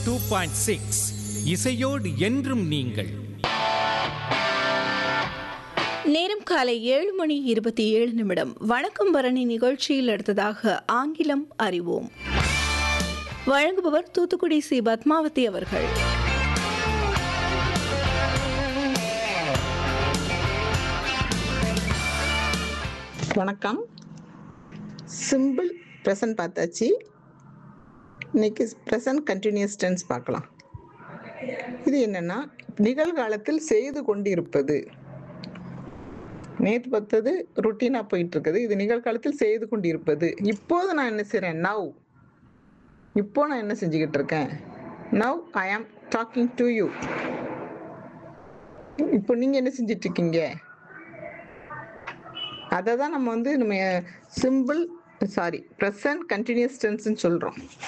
two point six இசையோடு என்றும் நீங்கள் நேரம் காலை ஏழு மணி இருபத்தி ஏழு நிமிடம் வணக்கம் பரணி நிகழ்ச்சியில் அடுத்ததாக ஆங்கிலம் அறிவோம் வழங்குபவர் தூத்துக்குடி சி பத்மாவதி அவர்கள் வணக்கம் சிம்பிள் ப்ரெசன்ட் பார்த்தாச்சு இன்னைக்கு ப்ரெசன்ட் கண்டினியூஸ் டென்ஸ் பார்க்கலாம் இது என்னன்னா நிகழ்காலத்தில் செய்து கொண்டிருப்பது நேற்று பார்த்தது ருட்டீனாக போயிட்டு இருக்குது இது நிகழ்காலத்தில் செய்து கொண்டிருப்பது இப்போது நான் என்ன செய்கிறேன் நவ் இப்போ நான் என்ன செஞ்சுக்கிட்டு இருக்கேன் நவ் ஐ ஆம் டாக்கிங் டு யூ இப்போ நீங்கள் என்ன செஞ்சிட்டு இருக்கீங்க அதை தான் நம்ம வந்து நம்ம சிம்பிள் சாரி ப்ரெசன்ட் கண்டினியூஸ் டென்ஸ்னு சொல்கிறோம்